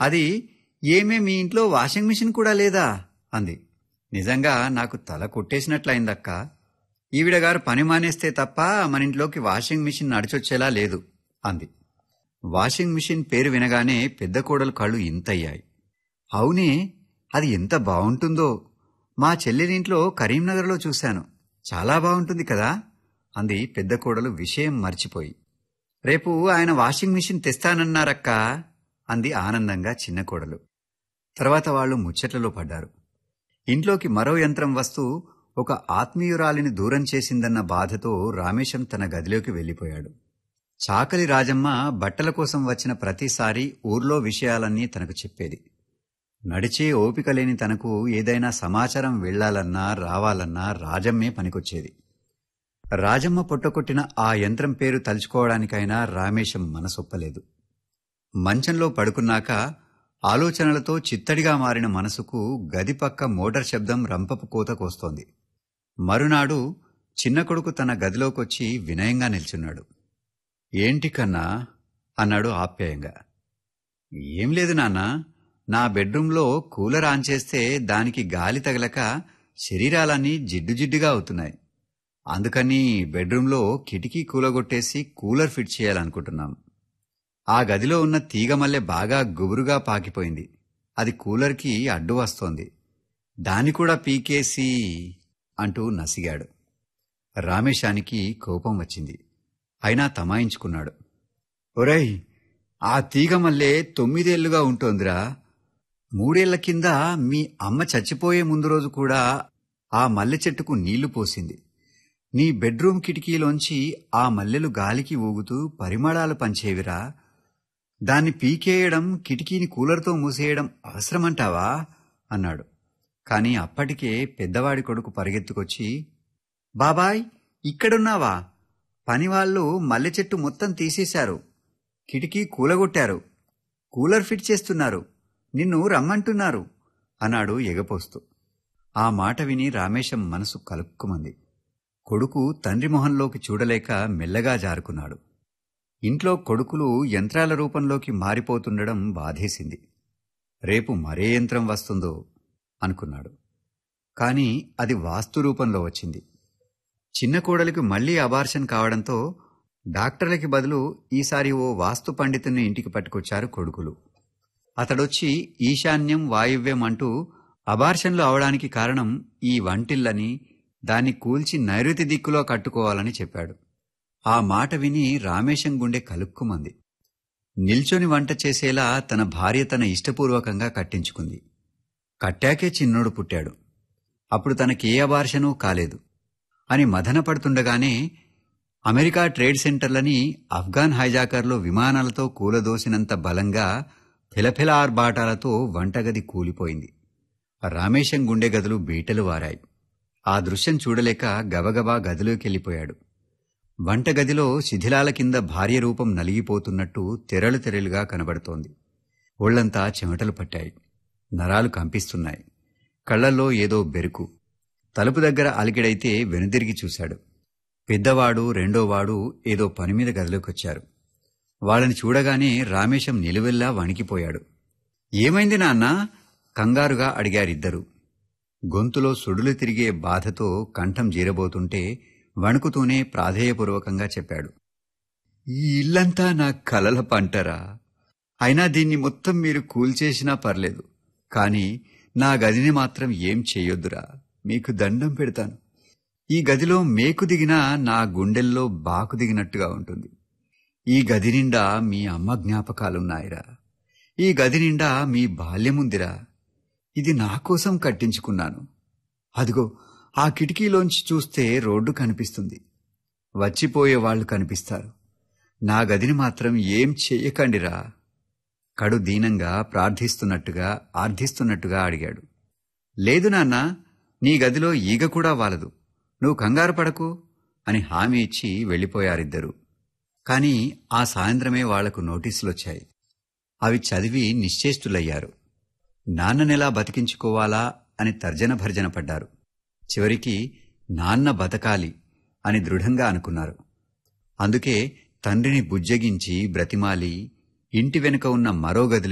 అది ఏమే మీ ఇంట్లో వాషింగ్ మిషన్ కూడా లేదా అంది నిజంగా నాకు తల కొట్టేసినట్లయిందక్క ఈవిడ గారు పని మానేస్తే తప్ప మన ఇంట్లోకి వాషింగ్ మిషన్ నడిచొచ్చేలా లేదు అంది వాషింగ్ మిషన్ పేరు వినగానే పెద్ద కోడలు కళ్ళు ఇంతయ్యాయి అవునే అది ఎంత బావుంటుందో మా చెల్లెలింట్లో కరీంనగర్లో చూశాను చాలా బావుంటుంది కదా అంది పెద్ద కోడలు విషయం మర్చిపోయి రేపు ఆయన వాషింగ్ మిషన్ తెస్తానన్నారక్కా అంది ఆనందంగా చిన్న కోడలు తర్వాత వాళ్ళు ముచ్చట్లలో పడ్డారు ఇంట్లోకి మరో యంత్రం వస్తూ ఒక ఆత్మీయురాలిని దూరం చేసిందన్న బాధతో రామేశం తన గదిలోకి వెళ్ళిపోయాడు చాకలి రాజమ్మ బట్టల కోసం వచ్చిన ప్రతిసారి ఊర్లో విషయాలన్నీ తనకు చెప్పేది నడిచే ఓపిక లేని తనకు ఏదైనా సమాచారం వెళ్లాలన్నా రావాలన్నా రాజమ్మే పనికొచ్చేది రాజమ్మ పొట్టకొట్టిన ఆ యంత్రం పేరు తలుచుకోవడానికైనా రామేశం మనసొప్పలేదు మంచంలో పడుకున్నాక ఆలోచనలతో చిత్తడిగా మారిన మనసుకు గది పక్క మోటార్ శబ్దం రంపపు కోతకొస్తోంది మరునాడు చిన్న కొడుకు తన గదిలోకొచ్చి వినయంగా నిల్చున్నాడు ఏంటి కన్నా అన్నాడు ఆప్యాయంగా ఏం లేదు నాన్న నా బెడ్రూంలో కూలర్ ఆన్ చేస్తే దానికి గాలి తగలక శరీరాలన్నీ జిడ్డు జిడ్డుగా అవుతున్నాయి అందుకని బెడ్రూంలో కిటికీ కూలగొట్టేసి కూలర్ ఫిట్ చేయాలనుకుంటున్నాం ఆ గదిలో ఉన్న తీగమల్లె బాగా గుబురుగా పాకిపోయింది అది కూలర్కి అడ్డు వస్తోంది దాన్ని కూడా పీకేసి అంటూ నసిగాడు రామేశానికి కోపం వచ్చింది అయినా తమాయించుకున్నాడు ఒరేయ్ ఆ తీగమల్లె తొమ్మిదేళ్లుగా ఉంటోందిరా మూడేళ్ల కింద మీ అమ్మ చచ్చిపోయే ముందు రోజు కూడా ఆ మల్లె చెట్టుకు నీళ్లు పోసింది నీ బెడ్రూమ్ కిటికీలోంచి ఆ మల్లెలు గాలికి ఊగుతూ పరిమళాలు పంచేవిరా దాన్ని పీకేయడం కిటికీని కూలర్తో మూసేయడం అవసరమంటావా అన్నాడు కాని అప్పటికే పెద్దవాడి కొడుకు పరిగెత్తుకొచ్చి బాబాయ్ ఇక్కడున్నావా పనివాళ్ళు మల్లె చెట్టు మొత్తం తీసేశారు కిటికీ కూలగొట్టారు కూలర్ ఫిట్ చేస్తున్నారు నిన్ను రమ్మంటున్నారు అన్నాడు ఎగపోస్తూ ఆ మాట విని రామేశం మనసు కలుక్కుమంది కొడుకు తండ్రి మొహంలోకి చూడలేక మెల్లగా జారుకున్నాడు ఇంట్లో కొడుకులు యంత్రాల రూపంలోకి మారిపోతుండడం బాధేసింది రేపు మరే యంత్రం వస్తుందో అనుకున్నాడు కాని అది వాస్తు రూపంలో వచ్చింది చిన్న కోడలికి మళ్లీ అబార్షన్ కావడంతో డాక్టర్లకి బదులు ఈసారి ఓ వాస్తు పండితుని ఇంటికి పట్టుకొచ్చారు కొడుకులు అతడొచ్చి ఈశాన్యం వాయువ్యం అంటూ అబార్షన్లు అవడానికి కారణం ఈ వంటిల్లని దాన్ని కూల్చి నైరుతి దిక్కులో కట్టుకోవాలని చెప్పాడు ఆ మాట విని రామేశం గుండె కలుక్కుమంది నిల్చొని వంట చేసేలా తన భార్య తన ఇష్టపూర్వకంగా కట్టించుకుంది కట్టాకే చిన్నోడు పుట్టాడు అప్పుడు తనకే అబార్షను కాలేదు అని మదనపడుతుండగానే అమెరికా ట్రేడ్ సెంటర్లని ఆఫ్ఘాన్ హైజాకర్లు విమానాలతో కూలదోసినంత బలంగా ఫిలఫిల ఆర్బాటాలతో వంటగది కూలిపోయింది రామేశం గుండె గదులు బీటలు వారాయి ఆ దృశ్యం చూడలేక గబగబా గదిలోకెళ్ళిపోయాడు వంటగదిలో శిథిలాల కింద భార్య రూపం నలిగిపోతున్నట్టు తెరలు తెరలుగా కనబడుతోంది ఒళ్లంతా చెమటలు పట్టాయి నరాలు కంపిస్తున్నాయి కళ్లల్లో ఏదో బెరుకు తలుపు దగ్గర అలికిడైతే వెనుదిరిగి చూశాడు పెద్దవాడు రెండోవాడు ఏదో పనిమీద గదిలోకొచ్చారు వాళ్ళని చూడగానే రామేశం నిలువెల్లా వణికిపోయాడు ఏమైంది నాన్నా కంగారుగా అడిగారిద్దరూ గొంతులో సుడులు తిరిగే బాధతో కంఠం జీరబోతుంటే వణుకుతూనే ప్రాధేయపూర్వకంగా చెప్పాడు ఈ ఇల్లంతా నా కలల పంటరా అయినా దీన్ని మొత్తం మీరు కూల్చేసినా పర్లేదు కాని నా గదిని మాత్రం ఏం చెయ్యొద్దురా మీకు దండం పెడతాను ఈ గదిలో మేకు దిగినా నా గుండెల్లో బాకు దిగినట్టుగా ఉంటుంది ఈ గది నిండా మీ అమ్మ జ్ఞాపకాలున్నాయిరా ఈ గది నిండా మీ బాల్యముందిరా ఇది నా కోసం కట్టించుకున్నాను అదిగో ఆ కిటికీలోంచి చూస్తే రోడ్డు కనిపిస్తుంది వచ్చిపోయే వాళ్ళు కనిపిస్తారు నా గదిని మాత్రం ఏం చెయ్యకండిరా కడు దీనంగా ప్రార్థిస్తున్నట్టుగా ఆర్థిస్తున్నట్టుగా అడిగాడు లేదు నాన్న నీ గదిలో ఈగ కూడా వాలదు నువ్వు కంగారు పడకు అని హామీ ఇచ్చి వెళ్ళిపోయారిద్దరూ కాని ఆ సాయంత్రమే వాళ్లకు నోటీసులొచ్చాయి అవి చదివి నిశ్చేష్టులయ్యారు నాన్ననెలా బతికించుకోవాలా అని తర్జన భర్జన పడ్డారు చివరికి నాన్న బతకాలి అని దృఢంగా అనుకున్నారు అందుకే తండ్రిని బుజ్జగించి బ్రతిమాలి ఇంటి వెనుక ఉన్న మరో గదిలో